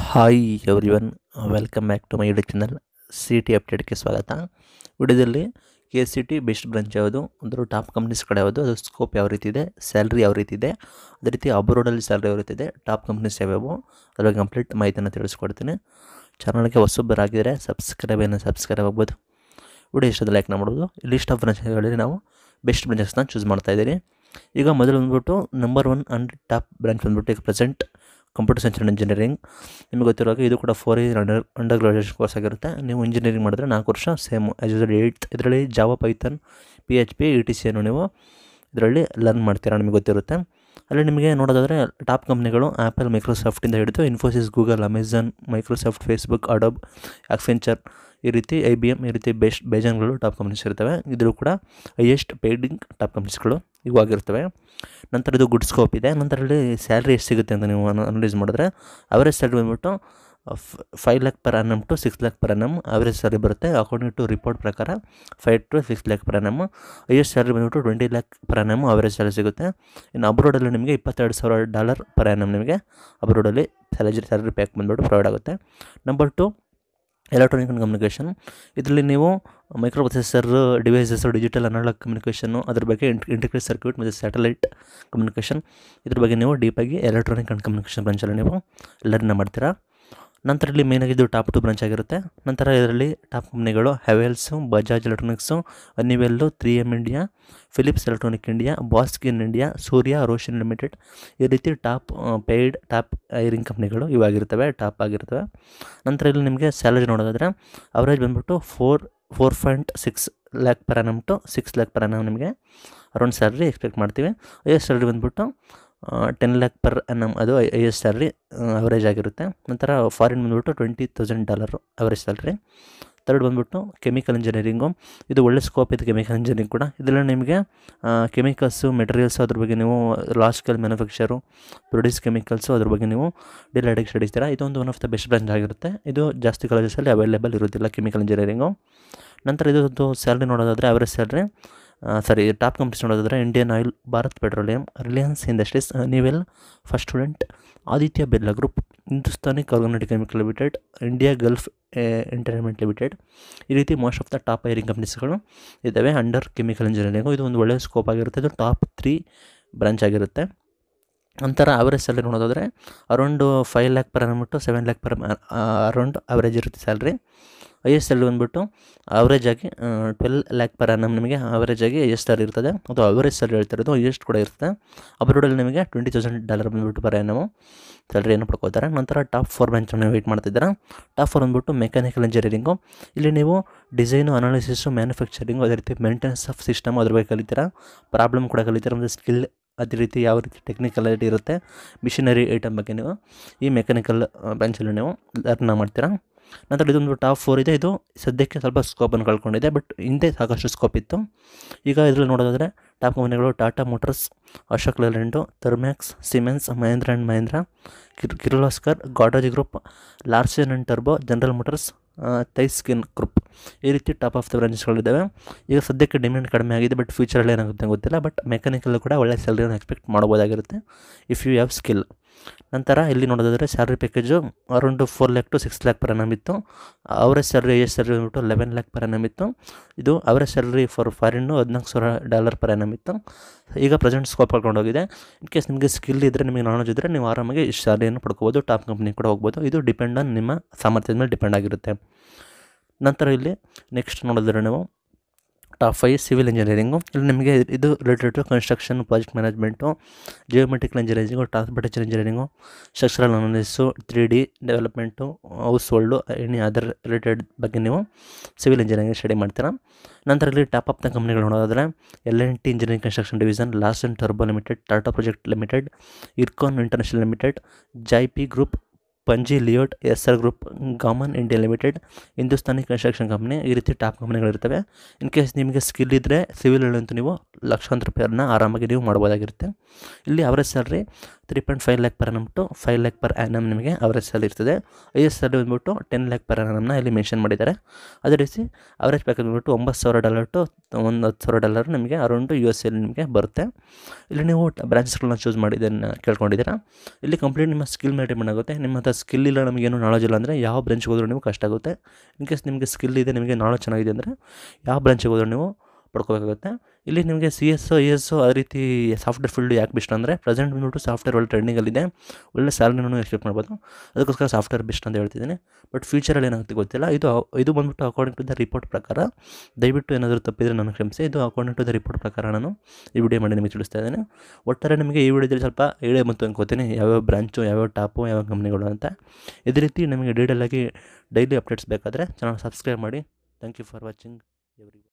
hi everyone welcome back to my YouTube channel C T ಅಪ್ಡೇಟ್ಗೆ ಸ್ವಾಗತ ವಿಡಿಯೋದಲ್ಲಿ K C T best branch ಯಾವುದು ಅದರ top companies ಕಡೆ ಯಾವುದು ಅದು ಸ್ಕೋಪ್ ಯಾವ ರೀತಿ ಇದೆ ಸ್ಯಾಲ್ರಿ ಯಾವ ರೀತಿ ಇದೆ ಅದೇ ರೀತಿ ಅಬ್ರೋಡಲ್ಲಿ ಸ್ಯಾಲ್ರಿ ಯಾವ ರೀತಿ ಇದೆ ಟಾಪ್ ಕಂಪ್ನೀಸ್ ಯಾವ್ಯಾವು ಅದ್ರ ಬಗ್ಗೆ ಕಂಪ್ಲೀಟ್ ಮಾಹಿತಿಯನ್ನು ತಿಳಿಸ್ಕೊಡ್ತೀನಿ ಚಾನಲ್ಗೆ ಹೊಸಬರಾಗಿದ್ದರೆ ಸಬ್ಸ್ಕ್ರೈಬ್ ಏನೋ ಸಬ್ಸ್ಕ್ರೈಬ್ ಆಗ್ಬೋದು ವಿಡಿಯೋ ಇಷ್ಟದ ಲೈಕ್ ಮಾಡ್ಬೋದು ಲಿಸ್ಟ್ ಆಫ್ ಬ್ರಾಂಚ್ಗಳಲ್ಲಿ ನಾವು ಬೆಸ್ಟ್ ಬ್ರಾಂಚಸ್ನ ಚೂಸ್ ಮಾಡ್ತಾ ಇದ್ದೀರಿ ಈಗ ಮೊದಲು ಬಂದ್ಬಿಟ್ಟು number one and top branch ಬಂದ್ಬಿಟ್ಟು ಈಗ present computer science and engineering ನಿಮಗೆ ಗೊತ್ತಿರೋ ಹಾಗೆ ಇದು ಕೂಡ four year under under graduation course ಆಗಿರುತ್ತೆ ನೀವು ಇಂಜಿನಿಯರಿಂಗ್ ಮಾಡಿದ್ರೆ ನಾಲ್ಕು ವರ್ಷ ಸೇಮ್ ಆಸ್ ಯೂಸಲ್ ಏಯ್ಟ್ ಇದರಲ್ಲಿ Java Python P H P E T ಸಿಯನ್ನು ನೀವು ಇದರಲ್ಲಿ ಲರ್ನ್ ಮಾಡ್ತೀರಾ ನಿಮಗೆ ಗೊತ್ತಿರುತ್ತೆ ಅಲ್ಲಿ ನಿಮಗೆ ನೋಡೋದಾದರೆ ಟಾಪ್ ಕಂಪ್ನಿಗಳು ಆ್ಯಪಲ್ ಮೈಕ್ರೋಸಾಫ್ಟಿಂದ ಹಿಡಿದು Infosys Google Amazon Microsoft Facebook Adobe Accenture ಈ ರೀತಿ ಐ ಬಿ ಎಮ್ ಈ ರೀತಿ ಬೆಸ್ಟ್ ಬೇಜಾನ್ಗಳು ಟಾಪ್ ಕಂಪ್ನೀಸ್ ಇರ್ತವೆ ಇದ್ರೂ ಕೂಡ ಹೈಯೆಸ್ಟ್ ಪೇಡಿಂಗ್ ಟಾಪ್ ಕಂಪ್ನೀಸ್ಗಳು ಇವು ಆಗಿರ್ತವೆ ನಂತರ ಇದು ಗುಡ್ ಸ್ಕೋಪ್ ಇದೆ ನಂತರ ಇಲ್ಲಿ ಸ್ಯಾಲ್ರಿ ಎಷ್ಟು ಸಿಗುತ್ತೆ ಅಂತ ನೀವು ಅನಲೈಸ್ ಮಾಡಿದ್ರೆ ಅವರೇಜ್ ಸ್ಯಾಲ್ರಿ ಬಂದ್ಬಿಟ್ಟು five lakh per annum to six lakh per annum average salary ಬರುತ್ತೆ ಅಕಾರ್ಡಿಂಗ್ ಟು ರಿಪೋರ್ಟ್ ಪ್ರಕಾರ five to six lakh per annum highest salary ಬಂದ್ಬಿಟ್ಟು twenty lakh per annum average salary ಸಿಗುತ್ತೆ ಇನ್ನು ಅಬ್ರೋಡಲ್ಲಿ ನಿಮಗೆ ಇಪ್ಪತ್ತೆರಡು ಸಾವಿರ ಡಾಲರ್ ಪರ್ ಅನ್ನಮ್ ನಿಮಗೆ ಅಬ್ರೋಡಲ್ಲಿ ಸ್ಯಾಲರಿ ಸ್ಯಾಲ್ರಿ ಪ್ಯಾಕ್ ಬಂದ್ಬಿಟ್ಟು ಪ್ರೊವೈಡ್ ಆಗುತ್ತೆ number two electronic and communication ಇದರಲ್ಲಿ ನೀವು microprocessor devices digital analog ಕಮ್ಯುನಿಕೇಷನ್ನು ಅದ್ರ ಬಗ್ಗೆ ಇಂಟಿಗ್ರೇಟ್ ಸರ್ಕ್ಯೂಟ್ ಮತ್ತು ಸ್ಯಾಟಲೈಟ್ ಕಮ್ಯುನಿಕೇಷನ್ ಇದ್ರ ಬಗ್ಗೆ ನೀವು ಡೀಪಾಗಿ ಎಲೆಕ್ಟ್ರಾನಿಕ್ ಆ್ಯಂಡ್ ಕಮ್ಯುನಿಕೇಷನ್ ಬ್ರಾಂಚಲ್ಲಿ ನೀವು ಲರ್ನ್ ಮಾಡ್ತೀರಾ ನಂತರ ಇಲ್ಲಿ ಮೇನಾಗಿ ಇದು ಟಾಪ್ ಟು ಬ್ರಾಂಚ್ ಆಗಿರುತ್ತೆ ನಂತರ ಇದರಲ್ಲಿ ಟಾಪ್ ಕಂಪ್ನಿಗಳು Havells Bajaj electronics Honeywell three M India Philips electronic India ಬಾಸ್ಕಿನ್ ಇಂಡಿಯಾ ಸೂರ್ಯ ರೋಷನ್ ಲಿಮಿಟೆಡ್ ಈ ರೀತಿ ಟಾಪ್ ಪೇಯ್ಡ್ ಟಾಪ್ ಐರಿಂಗ್ ಕಂಪ್ನಿಗಳು ಇವಾಗಿರ್ತವೆ ಟಾಪ್ ಆಗಿರ್ತವೆ ನಂತರ ಇಲ್ಲಿ ನಿಮಗೆ ಸ್ಯಾಲರಿ ನೋಡೋದಾದರೆ ಅವರೇಜ್ ಬಂದ್ಬಿಟ್ಟು four four point six lakh per annum to six lakh per annum ನಿಮಗೆ ಅರೌಂಡ್ ಸ್ಯಾಲ್ರಿ ಎಕ್ಸ್ಪೆಕ್ಟ್ ಮಾಡ್ತೀವಿ ಐ ಸ್ಯಾಲ್ರಿ ಬಂದ್ಬಿಟ್ಟು ಟೆನ್ ಲ್ಯಾಕ್ ಪರ್ ಅನ್ನಮ್ ಅದು ಐ ಎಸ್ ಸ್ಯಾಲ್ರಿ ಅವರೇಜ್ ಆಗಿರುತ್ತೆ ನಂತರ ಫಾರಿನ್ ಬಂದ್ಬಿಟ್ಟು twenty thousand dollar average salary third ಬಂದ್ಬಿಟ್ಟು ಕೆಮಿಕಲ್ ಇಂಜಿನಿಯರಿಂಗು ಇದು ಒಳ್ಳೆ ಸ್ಕೋಪ್ ಇದೆ ಕೆಮಿಕಲ್ ಇಂಜಿನಿಯರಿಂಗ್ ಕೂಡ ಇದರಲ್ಲಿ ನಿಮಗೆ ಕೆಮಿಕಲ್ಸು ಮೆಟೀರಿಯಲ್ಸು ಅದ್ರ ಬಗ್ಗೆ ನೀವು large scale manufacture produce chemicals ಅದ್ರ ಬಗ್ಗೆ ನೀವು ಡೈಲಿ ಅಡಿಗೆ ಸ್ಟಡೀಸ್ತೀರಾ ಇದೊಂದು one of the best branch ಆಗಿರುತ್ತೆ ಇದು ಜಾಸ್ತಿ ಕಾಲೇಜಸಲ್ಲಿ ಅವೈಲೇಬಲ್ ಇರೋದಿಲ್ಲ ಕೆಮಿಕಲ್ ಇಂಜಿನಿಯರಿಂಗು ನಂತರ ಇದೊಂದು ಸ್ಯಾಲ್ರಿ ನೋಡೋದಾದರೆ average salary sorry top companies ನೋಡೋದಾದರೆ Indian oil Bharat petroleum Reliance industries ನೀವೆಲ್ first student Aditya Birla group Hindustani ಕಾರ್ಗೊನೆಟಿಕ್ chemical limited India Gulf entertainment limited ಈ ರೀತಿ most of the top hiring ಕಂಪ್ನೀಸ್ಗಳು ಇದ್ದಾವೆ ಅಂಡರ್ ಕೆಮಿಕಲ್ ಇಂಜಿನಿಯರಿಂಗು ಇದು ಒಂದು ಒಳ್ಳೆಯ ಸ್ಕೋಪ್ ಆಗಿರುತ್ತೆ ಇದು ಟಾಪ್ ತ್ರೀ ಬ್ರಾಂಚ್ ಆಗಿರುತ್ತೆ ನಂತರ ಅವರೇಜ್ ಸ್ಯಾಲ್ರಿ ನೋಡೋದಾದರೆ ಅರೌಂಡು ಫೈವ್ ಲ್ಯಾಕ್ ಪರ್ ಅಂದ್ಬಿಟ್ಟು seven lakh per around average ಇರುತ್ತೆ ಸ್ಯಾಲ್ರಿ ಹೈಯೆಸ್ಟ್ ಸ್ಯಾಲ್ರಿ ಬಂದ್ಬಿಟ್ಟು ಅವರೇಜ್ ಆಗಿ ಟ್ವೆಲ್ ಲ್ಯಾಕ್ ಪರ್ ಅನ್ನಮ್ ನಿಮಗೆ ಅವರೇಜ್ ಆಗಿ ಎಷ್ಟು ಸ್ಯಾಲ್ರಿ ಇರ್ತದೆ ಅದು ಅವರೇಜ್ ಸ್ಯಾಲ್ರಿ ಹೇಳ್ತಿರೋದು ಹೈಯೆಸ್ಟ್ ಕೂಡ ಇರುತ್ತೆ ಅಬ್ರೋಡಲ್ಲಿ ನಿಮಗೆ ಟ್ವೆಂಟಿ ತೌಸಂಡ್ ಡಾಲರ್ ಬಂದುಬಿಟ್ಟು ಪರ್ ಅನ್ನಮು ಸ್ಯಾಲ್ರಿಯನ್ನು ಪಡ್ಕೋತಾರೆ ನಂತರ ಟಾಪ್ ಫೋರ್ ಬ್ರಾಂಚನ್ನು ವೆಯ್ಟ್ ಮಾಡ್ತಿದ್ದಾರೆ ಟಾಪ್ ಫೋರ್ ಬಂದ್ಬಿಟ್ಟು ಮೆಕ್ಯಾನಿಕಲ್ ಇಂಜಿನಿಯರಿಂಗು ಇಲ್ಲಿ ನೀವು ಡಿಸೈನು ಅನಾಲಿಸಿಸು ಮ್ಯಾನುಫ್ಯಾಕ್ಚರಿಂಗು ಅದೇ ರೀತಿ ಮೇಂಟೆನೆನ್ಸ್ ಆಫ್ ಸಿಸ್ಟಮ್ ಅದ್ರ ಬಗ್ಗೆ ಕಲಿತೀರಾ ಪ್ರಾಬ್ಲಮ್ ಕೂಡ ಕಲಿತೀರಾ ಮತ್ತು ಸ್ಕಿಲ್ ಅದೇ ರೀತಿ ಯಾವ ರೀತಿ ಟೆಕ್ನಿಕಲಿಟಿ ಇರುತ್ತೆ ಮಿಷಿನರಿ ಐಟಮ್ ಬಗ್ಗೆ ನೀವು ಈ ಮೆಕ್ಯಾನಿಕಲ್ ಬ್ರಾಂಚಲ್ಲಿ ನೀವು ಲರ್ನ್ ಮಾಡ್ತೀರಾ ನಂತರ ಇದೊಂದು ಟಾಪ್ ಫೋರ್ ಇದೆ ಇದು ಸದ್ಯಕ್ಕೆ ಸ್ವಲ್ಪ ಸ್ಕೋಪನ್ನು ಕಳ್ಕೊಂಡಿದೆ ಬಟ್ ಹಿಂದೆ ಸಾಕಷ್ಟು ಸ್ಕೋಪ್ ಇತ್ತು ಈಗ ಇದರಲ್ಲಿ ನೋಡೋದಾದರೆ ಟಾಪ್ ಕಂಪನಿಗಳು Tata motors Ashok Leyland Thermax Siemens Mahindra and Mahindra ಕಿರ್ Kirloskar Godrej group Larsen and ಟರ್ಬೋ ಜನರಲ್ ಮೋಟರ್ಸ್ ತೈಸ್ಕಿನ್ ಗ್ರೂಪ್ ಈ ರೀತಿ ಟಾಪ್ ಆಫ್ ದ ಬ್ರಾಂಚಸ್ಗಳಿದ್ದಾವೆ ಈಗ ಸದ್ಯಕ್ಕೆ ಡಿಮ್ಯಾಂಡ್ ಕಡಿಮೆ ಆಗಿದೆ ಬಟ್ ಫ್ಯೂಚರಲ್ಲಿ ಏನಾಗುತ್ತೆ ಗೊತ್ತಿಲ್ಲ ಬಟ್ ಮೆಕ್ಯಾನಿಕಲ್ ಕೂಡ ಒಳ್ಳೆ ಸ್ಯಾಲ್ರಿಯನ್ನು ಎಕ್ಸ್ಪೆಕ್ಟ್ ಮಾಡ್ಬೋದಾಗಿರುತ್ತೆ ಇಫ್ ಯು ಹ್ಯಾವ್ ಸ್ಕಿಲ್ ನಂತರ ಇಲ್ಲಿ ನೋಡೋದಾದರೆ salary package around four lakh to six lakh per annum ಇತ್ತು ಅವರೇಜ್ ಸ್ಯಾಲ್ರಿ ಎಷ್ಟು ಸ್ಯಾಲ್ರಿ ಬಂದ್ಬಿಟ್ಟು ಲೆವೆನ್ ಲ್ಯಾಕ್ ಪರ್ ಅನ್ನಮ್ ಇತ್ತು ಇದು ಅವರೇಜ್ ಸ್ಯಾಲ್ರಿ ಫಾರ್ ಫಾರಿನ್ನು ಹದಿನಾಲ್ಕು ಸಾವಿರ ಡಾಲರ್ ಪರ್ ಅನ್ನಮ್ ಇತ್ತು ಈಗ ಪ್ರೆಸೆಂಟ್ ಸ್ಕೋಪ್ ಹೋಗಿದೆ ಇನ್ ಕೇಸ್ ನಿಮಗೆ ಸ್ಕಿಲ್ ಇದ್ದರೆ ನಿಮಗೆ ನಾಲೆಜ್ ಇದ್ದರೆ ನೀವು ಆರಾಮಾಗಿ ಇಷ್ಟು ಸ್ಯಾಲ್ರಿಯನ್ನು ಪಡ್ಕೋಬೋದು ಟಾಪ್ ಕಂಪ್ನಿ ಕೂಡ ಹೋಗ್ಬೋದು ಇದು ಡಿಪೆಂಡ್ ಆನ್ ನಿಮ್ಮ ಸಾಮರ್ಥ್ಯದ ಮೇಲೆ ಡಿಪೆಂಡ್ ಆಗಿರುತ್ತೆ ನಂತರ ಇಲ್ಲಿ ನೆಕ್ಸ್ಟ್ ನೋಡಿದ್ರೆ ನೀವು ಟಾಪ್ ಫೈವ್ ಸಿವಿಲ್ ಇಂಜಿನಿಯರಿಂಗು ಇಲ್ಲಿ ನಿಮಗೆ ಇದು related to construction project management geometrical engineering transportation engineering structural analysis three D development household any other related ಬಗ್ಗೆ ನೀವು ಸಿವಿಲ್ ಇಂಜಿನಿಯರಿಂಗ್ ಸ್ಟಡಿ ಮಾಡ್ತೀರಾ ನಂತರ ಇಲ್ಲಿ ಟಾಪ್ ಆಫ್ ದ ಕಂಪ್ನಿಗಳು ನೋಡೋದಾದರೆ L N T engineering construction division ಲಾಸ್ and ಟರ್ಬೋ limited Tata project limited Ircon international limited Jaypee group Punj Lloyd S R group Gammon India limited Hindustani construction company ಈ ರೀತಿ ಟಾಪ್ ಕಂಪ್ನಿಗಳಿರ್ತವೆ ಇನ್ ಕೇಸ್ ನಿಮಗೆ ಸ್ಕಿಲ್ ಇದ್ದರೆ ಸಿವಿಲ್ ಅಂತೂ ನೀವು ಲಕ್ಷಾಂತರ ರೂಪಾಯಿಯನ್ನ ಆರಾಮಾಗಿ ನೀವು ಮಾಡ್ಬೋದಾಗಿರುತ್ತೆ ಇಲ್ಲಿ average salary three point five lakh per ಅನ್ನಮ್ಬಿಟ್ಟು ಫೈವ್ ಲ್ಯಾಕ್ ಪರ್ ಆ್ಯನಮ್ ನಿಮಗೆ ಅವರೇಜ್ ಸ್ಯಾಲರಿ ಇರ್ತದೆ ಐಎಸ್ ಸ್ಯಾಲರಿ ಬಂದ್ಬಿಟ್ಟು ಟೆನ್ ಲ್ಯಾಕ್ ಪರ್ ಆ್ಯನಮ್ನ ಇಲ್ಲಿ ಮೆನ್ಷನ್ ಮಾಡಿದ್ದಾರೆ ಅದೇ ರೀತಿ ಅವರೇಜ್ ಪ್ಯಾಕೇಜ್ ಬಂದ್ಬಿಟ್ಟು ಒಂಬತ್ತು ಸಾವಿರ ಡಾಲರ್ ಟು ಒಂದು ಹತ್ತು ಸಾವಿರ ಡಾಲರ್ ನಿಮಗೆ ಅರೌಂಡು ಯು ಎಸ್ ಎಲ್ಲಿ ನಿಮಗೆ ಬರುತ್ತೆ ಇಲ್ಲಿ ನೀವು ಬ್ರಾಂಚಸ್ಗಳನ್ನ ಚೂಸ್ ಮಾಡಿದ್ದನ್ನು ಕೇಳ್ಕೊಂಡಿದ್ದೀರಾ ಇಲ್ಲಿ ಕಂಪ್ಲೀಟ್ ನಿಮ್ಮ ಸ್ಕಿಲ್ ಮೇಲೆ ಡಿಪೆಂಡ್ ಆಗುತ್ತೆ ನಿಮ್ಮ ಹತ್ರ ಸ್ಕಿಲ್ ಇಲ್ಲ ನಮಗೇನು ನಾಲೆಜ್ ಇಲ್ಲ ಅಂದರೆ ಯಾವ ಬ್ರಾಂಚ್ಗೆ ಹೋದ್ರೂ ನೀವು ಕಷ್ಟ ಆಗುತ್ತೆ ಇನ್ ಕೇಸ್ ನಿಮಗೆ ಸ್ಕಿಲ್ ಇದೆ ನಿಮಗೆ ನಾಲೆಜ್ ಚೆನ್ನಾಗಿದೆ ಅಂದರೆ ಯಾವ ಬ್ರಾಂಚಿಗೆ ಹೋದ್ರೂ ನೀವು ಪಡ್ಕೋಬೇಕಾಗುತ್ತೆ ಇಲ್ಲಿ ನಿಮಗೆ ಸಿ ಎಸ್ ಐ ಎಸ್ ಆ ರೀತಿ ಸಾಫ್ಟ್ವೇರ್ ಫೀಲ್ಡ್ ಯಾಕೆ ಬೆಸ್ಟ್ ಅಂದರೆ ಪ್ರೆಸೆಂಟ್ ಬಂದ್ಬಿಟ್ಟು ಸಾಫ್ಟ್ವೇರ್ ಒಳ್ಳೆ ಟ್ರೆಂಡಿಂಗಲ್ಲಿದೆ ಒಳ್ಳೆ ಸ್ಯಾಲ್ರಿನೂ ಎಕ್ಸ್ಪೆಕ್ಟ್ ಮಾಡ್ಬೋದು ಅದಕ್ಕೋಸ್ಕರ ಸಾಫ್ಟ್ವೇರ್ ಬೆಸ್ಟ್ ಅಂತ ಹೇಳ್ತಿದ್ದೀನಿ ಬಟ್ ಫ್ಯೂಚರಲ್ಲಿ ಏನಾಗುತ್ತೆ ಗೊತ್ತಿಲ್ಲ ಇದು ಇದು ಬಂದ್ಬಿಟ್ಟು ಅಕಾರ್ಡಿಂಗ್ ಟು ದ ರಿಪೋರ್ಟ್ ಪ್ರಕಾರ ದಯವಿಟ್ಟು ಏನಾದರೂ ತಪ್ಪಿದರೆ ನಾನು ಕ್ಷಮಿಸಿ ಇದು ಅಕಾರ್ಡಿಂಗ್ ಟು ದ ರಿಪೋರ್ಟ್ ಪ್ರಕಾರ ನಾನು ಈ ವಿಡಿಯೋ ಮಾಡಿ ನಿಮಗೆ ತಿಳಿಸ್ತಾ ಇದ್ದೇನೆ ಒಟ್ಟಾರೆ ನಿಮಗೆ ಈ ವಿಡಿಯೋದಲ್ಲಿ ಸ್ವಲ್ಪ ಐಡಿಯಾ ಮತ್ತು ಅನ್ಕೋತೀನಿ ಯಾವ್ಯಾವ ಬ್ರಾಂಚು ಯಾವ್ಯಾವ ಟಾಪು ಯಾವ ಕಂಪ್ನಿಗಳು ಅಂತ ಇದೇ ರೀತಿ ನಮಗೆ ಡೀಟೇಲಾಗಿ ಡೈಲಿ ಅಪ್ಡೇಟ್ಸ್ ಬೇಕಾದರೆ ಚಾನಲ್ ಸಬ್ಸ್ಕ್ರೈಬ್ ಮಾಡಿ thank you for watching every